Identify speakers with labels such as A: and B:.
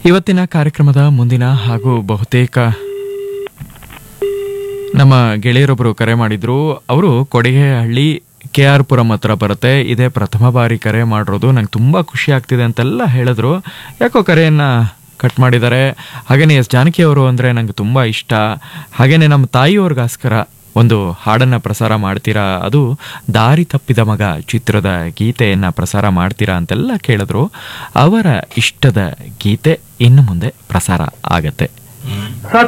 A: ಇವತ್ತಿನ ಕಾರ್ಯಕ್ರಮದ ಮುಂದಿನ ಹಾಗೂ ಬಹುತೇಕ ನಮ್ಮ ಗೆಳೆಯರೊಬ್ಬರು ಕರೆ ಮಾಡಿದ್ರು ಅವರು ಕೊಡಿಗೆಹಳ್ಳಿ ಕೆ ಆರ್ ಪುರಂ ಹತ್ರ ಬರುತ್ತೆ ಇದೇ ಪ್ರಥಮ ಬಾರಿ ಕರೆ ಮಾಡಿರೋದು ನಂಗೆ ತುಂಬ ಖುಷಿ ಆಗ್ತಿದೆ ಅಂತೆಲ್ಲ ಹೇಳಿದ್ರು ಯಾಕೋ ಕರೆಯನ್ನು ಕಟ್ ಮಾಡಿದ್ದಾರೆ ಹಾಗೆಯೇ ಎಸ್ ಜಾನಕಿ ಅವರು ಅಂದರೆ ನಂಗೆ ತುಂಬ ಇಷ್ಟ ಹಾಗೆಯೇ ನಮ್ಮ ತಾಯಿಯವ್ರಿಗೋಸ್ಕರ ಒಂದು ಹಾಡನ್ನು ಪ್ರಸಾರ ಮಾಡ್ತೀರಾ ಅದು ದಾರಿ ತಪ್ಪಿದ ಮಗ ಚಿತ್ರದ ಗೀತೆಯನ್ನು ಪ್ರಸಾರ ಮಾಡ್ತೀರಾ ಅಂತೆಲ್ಲ ಕೇಳಿದ್ರು ಅವರ ಇಷ್ಟದ ಗೀತೆ ಇನ್ನು ಮುಂದೆ ಪ್ರಸಾರ ಆಗತ್ತೆ